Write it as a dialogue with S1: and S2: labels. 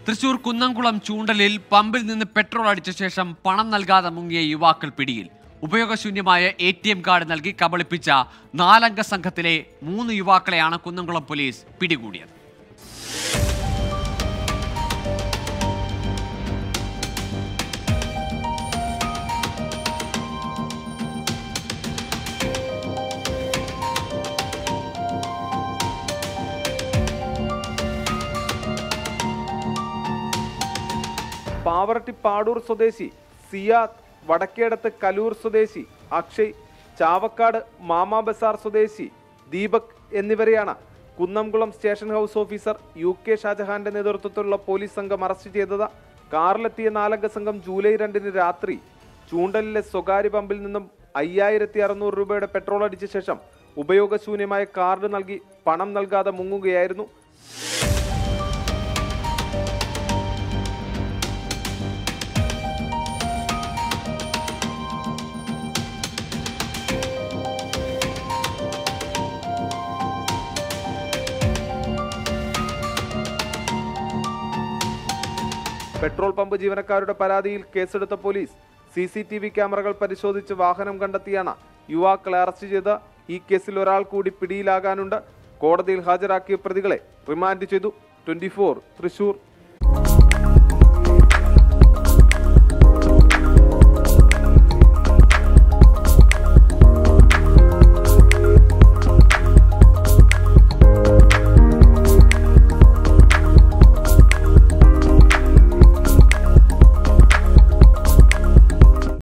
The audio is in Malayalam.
S1: തൃശൂർ കുന്നംകുളം ചൂണ്ടലിൽ പമ്പിൽ നിന്ന് പെട്രോൾ അടിച്ച ശേഷം പണം നൽകാതെ മുങ്ങിയ യുവാക്കൾ പിടിയിൽ ഉപയോഗശൂന്യമായ എ ടി എം കാർഡ് നൽകി കബളിപ്പിച്ച നാലംഗ സംഘത്തിലെ മൂന്ന് യുവാക്കളെയാണ് കുന്നംകുളം പോലീസ് പിടികൂടിയത്
S2: പാവറട്ടി പാടൂർ സ്വദേശി സിയാദ് വടക്കേടത്ത് കലൂർ സ്വദേശി അക്ഷയ് ചാവക്കാട് മാമാ ബസാർ സ്വദേശി ദീപക് എന്നിവരെയാണ് Kunnamkulam station house officer U K ഷാജഹാന്റെ നേതൃത്വത്തിലുള്ള പോലീസ് സംഘം അറസ്റ്റ് ചെയ്തത് കാറിലെത്തിയ നാലംഗ സംഘം ജൂലൈ രണ്ടിന് രാത്രി ചൂണ്ടലിലെ സ്വകാര്യ പമ്പിൽ നിന്നും അയ്യായിരത്തി അറുന്നൂറ് രൂപയുടെ പെട്രോൾ അടിച്ച ശേഷം ഉപയോഗശൂന്യമായ കാർഡ് നൽകി പണം നൽകാതെ മുങ്ങുകയായിരുന്നു പെട്രോൾ പമ്പ് ജീവനക്കാരുടെ പരാതിയിൽ കേസെടുത്ത police C C T V ക്യാമറകൾ പരിശോധിച്ച് വാഹനം കണ്ടെത്തിയാണ് യുവാക്കളെ അറസ്റ്റ് ചെയ്ത് ഈ കേസിൽ ഒരാൾ കൂടി പിടിയിലാകാനുണ്ട് കോടതിയിൽ ഹാജരാക്കിയ പ്രതികളെ റിമാൻഡ് ചെയ്തു ട്വന്റി തൃശൂർ